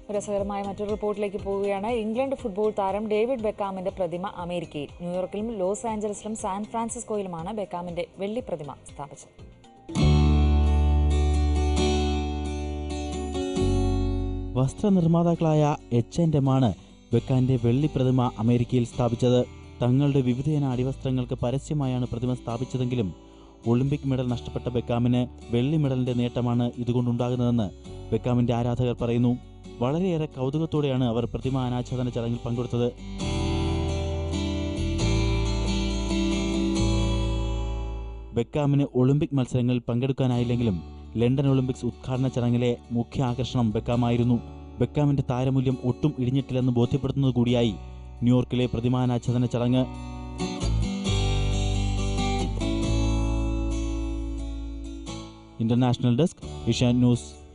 രസകരമായ മറ്റൊരു റിപ്പോർട്ടിലേക്ക് പോവുകയാണ് ഇംഗ്ലണ്ട് ഫുട്ബോൾ താരം ഡേവിഡ് ബെക്കാമിന്റെ പ്രതിമ അമേരിക്കയിൽ ന്യൂയോർക്കിലും ലോസ് ആഞ്ചലസിലും സാൻ ഫ്രാൻസിസ്കോയിലുമാണ് ബെക്കാമിന്റെ വെള്ളി പ്രതിമ സ്ഥാപിച്ചത് വസ്ത്രനിർമ്മാതാക്കളായ എച്ച് ആൻഡ് എം ആണ് ബെക്കാന്റെ വെള്ളി പ്രതിമ അമേരിക്കയിൽ സ്ഥാപിച്ചത് തങ്ങളുടെ വിവിധയിന അടിവസ്ത്രങ്ങൾക്ക് പരസ്യമായാണ് പ്രതിമ സ്ഥാപിച്ചതെങ്കിലും ഒളിമ്പിക് മെഡൽ നഷ്ടപ്പെട്ട ബെക്കാമിന് വെള്ളി മെഡലിന്റെ നേട്ടമാണ് ഇതുകൊണ്ടുണ്ടാകുന്നതെന്ന് ബെക്കാമിന്റെ ആരാധകർ പറയുന്നു വളരെയേറെ കൗതുകത്തോടെയാണ് അവർ പ്രതിമ അനാച്ഛാദന ചടങ്ങിൽ പങ്കെടുത്തത് ബെക്കാമിന് ഒളിമ്പിക് മത്സരങ്ങളിൽ പങ്കെടുക്കാനായില്ലെങ്കിലും ലണ്ടൻ ഒളിമ്പിക്സ് ഉദ്ഘാടന ചടങ്ങിലെ മുഖ്യ ആകർഷണം ബെക്കാമായിരുന്നു ബെക്കാമിന്റെ താരമൂല്യം ഒട്ടും ഇടിഞ്ഞിട്ടില്ലെന്ന് ബോധ്യപ്പെടുത്തുന്നത് കൂടിയായി ന്യൂയോർക്കിലെ പ്രതിമാനാച്ഛാദന ചടങ്ങ് ഇന്റർനാഷണൽ ഡെസ്ക് ഏഷ്യാനെറ്റ് ന്യൂസ്